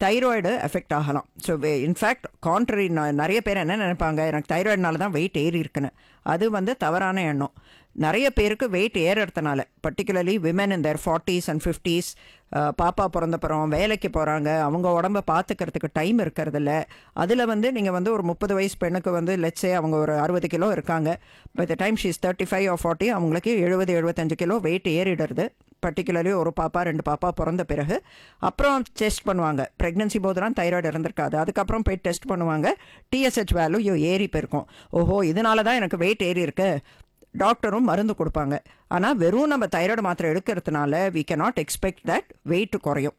Thyroid effect ஆகலாம் so in fact contrary நிறைய பேர் என்ன நினைப்பாங்க எனக்கு தைராய்டுனால தான் வெயிட் ஏறி இருக்குன்னு அது வந்து தவறான எண்ணம் நிறைய பேருக்கு வெயிட் ஏறுறதுனால particularly women in their forties and fifties பாப்பா பிறந்தப்புறம் வேலைக்கு போகிறாங்க அவங்க உடம்ப பார்த்துக்கிறதுக்கு டைம் இருக்கிறதில்ல அதில் வந்து நீங்கள் வந்து ஒரு முப்பது வயசு பெண்ணுக்கு வந்து லெட்ஸே அவங்க ஒரு அறுபது கிலோ இருக்காங்க by the time she's thirty five or forty அவங்களுக்கு எழுபது எழுபத்தஞ்சு கிலோ வெயிட் ஏறிடுறது பர்டிகுலர்லி ஒரு பாப்பா ரெண்டு பாப்பா பிறந்த பிறகு அப்புறம் டெஸ்ட் பண்ணுவாங்க ப்ரெக்னன்சி போதெல்லாம் தைராய்டு இருந்திருக்காது அதுக்கப்புறம் போய் டெஸ்ட் பண்ணுவாங்க டிஎஸ்ஹெச் வேல்யூ ஏறி போயிருக்கும் ஓஹோ இதனால தான் எனக்கு வெயிட் ஏறி இருக்கு டாக்டரும் மருந்து கொடுப்பாங்க ஆனால் வெறும் நம்ம தைராய்டு மாத்திரை எடுக்கிறதுனால we cannot expect that weight குறையும்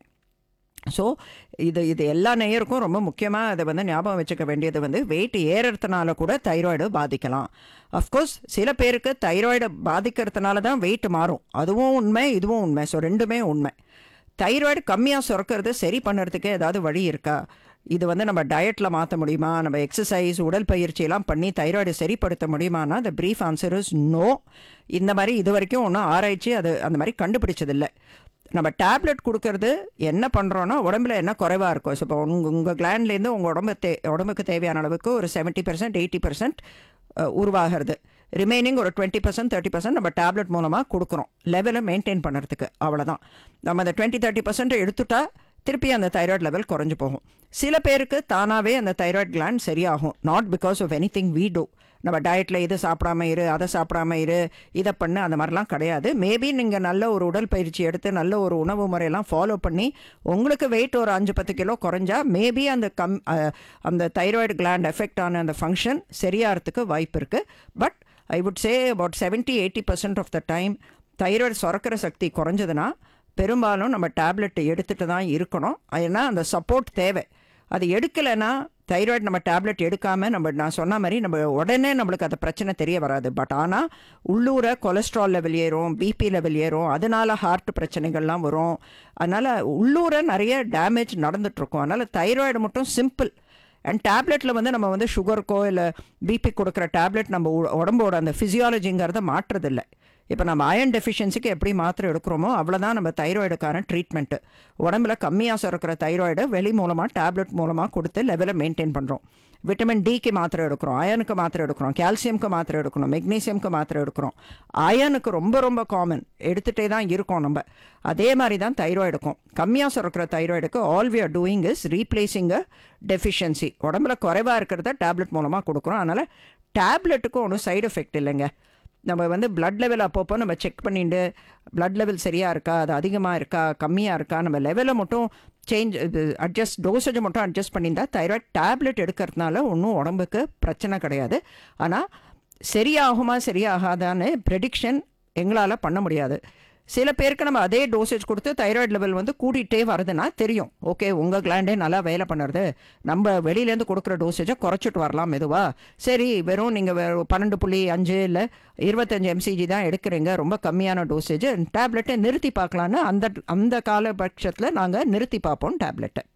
ஸோ இது இது எல்லா நேயருக்கும் ரொம்ப முக்கியமாக அதை வந்து ஞாபகம் வச்சுக்க வேண்டியது வந்து வெயிட் ஏறுறதுனால கூட தைராய்டு பாதிக்கலாம் அஃப்கோர்ஸ் சில பேருக்கு தைராய்டு பாதிக்கிறதுனால தான் வெயிட் மாறும் அதுவும் உண்மை இதுவும் உண்மை ஸோ ரெண்டுமே உண்மை தைராய்டு கம்மியாக சுரக்கிறது சரி பண்ணுறதுக்கு ஏதாவது வழி இருக்கா இது வந்து நம்ம டயட்டில் மாற்ற முடியுமா நம்ம எக்ஸசைஸ் உடற்பயிற்சியெல்லாம் பண்ணி தைராய்டு சரிப்படுத்த முடியுமானா the brief answer is no இந்த மாதிரி இது வரைக்கும் ஒன்றும் ஆராய்ச்சி அது அந்த மாதிரி கண்டுபிடிச்சதில்லை நம்ம டேப்லெட் கொடுக்கறது என்ன பண்ணுறோன்னா உடம்புல என்ன குறைவாக இருக்கும் இப்போ உங்கள் உங்கள் கிளாண்ட்லேருந்து உங்கள் உடம்பு தே உடம்புக்கு தேவையான அளவுக்கு ஒரு செவன்ட்டி பர்சன்ட் எயிட்டி பர்சன்ட் உருவாகிறது ரிமைனிங் ஒரு டுவெண்ட்டி பர்சன்ட் தேர்ட்டி பர்சன்ட் நம்ம டேப்லெட் மூலமாக கொடுக்குறோம் லெவலை மெயின்டைன் பண்ணுறதுக்கு அவ்வளோதான் நம்ம அந்த டுவெண்ட்டி தேர்ட்டி பர்சன்ட் எடுத்துட்டா திருப்பி அந்த தைராய்டு லெவல் குறைஞ்சு போகும் சில பேருக்கு தானாகவே அந்த தைராய்டு gland சரியாகும் not because of anything we do நம்ம டயட்டில் இது சாப்பிடாம இரு அதை சாப்பிடாம இரு இதை பண்ணு அந்த மாதிரிலாம் கிடையாது மேபி நீங்கள் நல்ல ஒரு உடற்பயிற்சி எடுத்து நல்ல ஒரு உணவு முறையெல்லாம் ஃபாலோ பண்ணி உங்களுக்கு வெயிட் ஒரு அஞ்சு பத்து கிலோ குறைஞ்சா மேபி அந்த கம் அஹ், அந்த தைராய்டு gland எஃபெக்ட் ஆன அந்த ஃபங்க்ஷன் சரியாகிறதுக்கு வாய்ப்பு இருக்குது but I would say about seventy eighty percent of the time thyroid சுரக்கிற சக்தி குறைஞ்சதுன்னா பெரும்பாலும் நம்ம டேப்லெட் எடுத்துட்டு தான் இருக்கணும் ஏன்னா அந்த சப்போர்ட் தேவை அது எடுக்கலைன்னா தைராய்டு நம்ம டேப்லெட் எடுக்காமல் நம்ம நான் சொன்ன மாதிரி நம்ம உடனே நம்மளுக்கு அந்த பிரச்சனை தெரிய வராது பட் ஆனால் உள்ளூர கொலஸ்ட்ரால் லெவல் ஏறும் பிபி லெவல் ஏறும் அதனால ஹார்ட் பிரச்சனைகள்லாம் வரும் அதனால் உள்ளூர நிறைய டேமேஜ் நடந்துட்டுருக்கும் அதனால் தைராய்டு மட்டும் சிம்பிள் அண்ட் டேப்லெட்டில் வந்து நம்ம வந்து சுகருக்கோ இல்லை பிபி கொடுக்குற டேப்லெட் நம்ம உ- உடம்போட அந்த ஃபிசியாலஜிங்கிறத மாற்றுறதில்லை இப்போ நம்ம அயன் டெஃபிஷியன்சிக்கு எப்படி மாத்திரை எடுக்கிறோமோ அவ்வளோதான் நம்ம தைராய்டுக்கான ட்ரீட்மெண்ட்டு உடம்புல கம்மியாக சுரக்கிற தைராய்டை வெளி மூலமாக டேப்லெட் மூலமாக கொடுத்து லெவலை மெயின்டைன் பண்ணுறோம் விட்டமின் டிக்கு மாத்திரை எடுக்கிறோம் அயனுக்கு மாத்திரை எடுக்கிறோம் கால்சியம்க்கு மாத்திரை எடுக்கணும் மெக்னீசியம்க்கு மாத்திரை எடுக்கிறோம் அயனுக்கு ரொம்ப ரொம்ப காமன் எடுத்துகிட்டே தான் இருக்கோம் நம்ம அதே மாதிரி தான் தைராய்டுக்கும் கம்மியாக சுரக்கிற தைராய்டுக்கு all we are doing is replacing a deficiency உடம்புல குறைவாக இருக்கிறத டேப்லெட் மூலமாக கொடுக்குறோம் அதனால் டேப்லெட்டுக்கும் ஒன்றும் சைடு எஃபெக்ட் இல்லைங்க நம்ம வந்து blood லெவல் அப்பப்போ நம்ம செக் பண்ணிட்டு blood லெவல் சரியாக இருக்கா அது அதிகமாக இருக்கா கம்மியாக இருக்கா நம்ம லெவலை மட்டும் சேஞ்ச் இது அட்ஜஸ்ட் டோசேஜை மட்டும் அட்ஜஸ்ட் பண்ணியிருந்தா தைராய்டு டேப்லெட் எடுக்கிறதுனால ஒன்றும் உடம்புக்கு பிரச்சனை கிடையாது ஆனால் சரியாகுமா சரியாகாதான்னு ப்ரெடிக்ஷன் எங்களால் பண்ண முடியாது சில பேருக்கு நம்ம அதே டோசேஜ் கொடுத்து தைராய்டு லெவல் வந்து கூட்டிகிட்டே வருதுன்னா தெரியும் ஓகே உங்கள் கிளாண்டே நல்லா வேலை பண்ணுறது நம்ம வெளியிலேருந்து கொடுக்குற டோசேஜை குறைச்சிட்டு வரலாம் மெதுவாக சரி வெறும் நீங்கள் பன்னெண்டு புள்ளி அஞ்சு இல்லை இருபத்தஞ்சு எம்சிஜி தான் எடுக்கிறீங்க ரொம்ப கம்மியான டோசேஜ் டேப்லெட்டை நிறுத்தி பார்க்கலான்னு அந்த அந்த காலபட்சத்தில் நாங்கள் நிறுத்தி பார்ப்போம் டேப்லெட்டை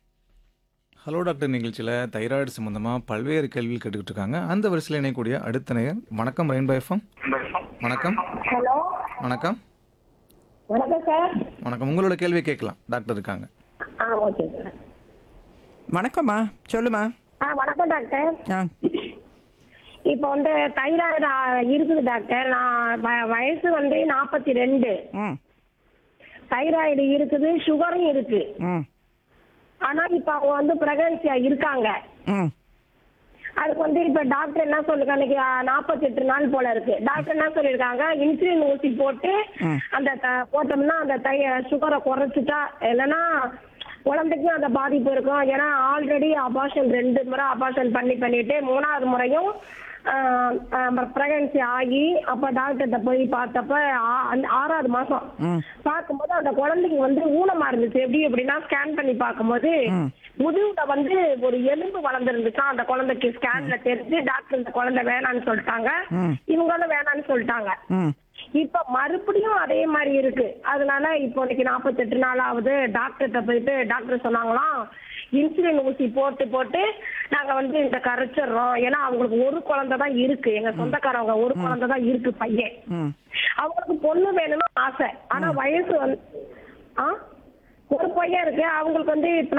ஹலோ டாக்டர் நிகழ்ச்சியில் தைராய்டு சம்பந்தமாக பல்வேறு கேள்விகள் கேட்டுக்கிட்டு இருக்காங்க அந்த வரிசையில் இணையக்கூடிய அடுத்த நேயர் வணக்கம் ரெயின்போ எஃப்எம் வணக்கம் ஹலோ வணக்கம் வணக்கம் சார் வணக்கம் உங்களோட கேள்வியை கேட்கலாம் டாக்டர் இருக்காங்க ஆ ஓகே சார் வணக்கம்மா சொல்லுமா ஆ வணக்கம் டாக்டர் ஆ இப்போ வந்து தைராய்டு ஆ, இருக்குது டாக்டர் நான் வ- வயசு வந்து நாற்பத்தி ரெண்டு ம் தைராய்டு இருக்குது சுகரும் இருக்கு ம் ஆனா இப்போ அவங்க வந்து பிரெக்னன்சியா இருக்காங்க ம் அதுக்கு வந்து இப்ப டாக்டர் என்ன சொல்லிருக்காங்க இன்னைக்கு நாற்பத்தி எட்டு நாள் போல இருக்கு டாக்டர் என்ன சொல்லிருக்காங்க இன்சுலின் ஊசி போட்டு ம். அந்த த- போட்டோம்னா அந்த தை சுகரை குறைச்சிட்டா இல்லைன்னா குழந்தைக்கும் அந்த பாதிப்பு இருக்கும் ஏன்னா ஆல்ரெடி அபார்ஷன் ரெண்டு முறை அபார்ஷன் பண்ணி பண்ணிட்டு மூணாவது முறையும் பிரெக்னன்சி ஆகி அப்ப டாக்டர்கிட்ட போய் பார்த்தப்ப ஆ- அந்த ஆறாவது மாசம் ம். பார்க்கும்போது அந்த குழந்தைக்கு வந்து ஊனமா இருந்துச்சு எப்படி எப்படின்னா ஸ்கேன் பண்ணி பார்க்கும்போது ம். முதுகுல வந்து ஒரு எலும்பு வளர்ந்துருந்துச்சா அந்த குழந்தைக்கு ஸ்கேன்ல தெரிஞ்சு டாக்டர் இந்த குழந்தை வேணாம்னு சொல்லிட்டாங்க ம். இவங்களும் வேணாம்னு சொல்லிட்டாங்க ம் இப்ப மறுபடியும் அதே மாதிரி இருக்கு அதனால இப்போ இன்னைக்கு நாற்பத்தெட்டு நாள் ஆகுது டாக்டர்கிட்ட போயிட்டு டாக்டர் சொன்னாங்களாம் இன்சுலின் ஊசி போட்டு போட்டு நாங்க வந்து இந்த கரைச்சிடுறோம் ஏன்னா அவங்களுக்கு ஒரு குழந்தை தான் இருக்கு எங்க சொந்தக்காரவங்க ஒரு குழந்தை தான் இருக்கு பையன் ம் அவங்களுக்கு பொண்ணு வேணும்னு ஆசை ஆனா வயசு வந்து ஆ ஒரு பையன் இருக்கு அவங்களுக்கு வந்து இப்ப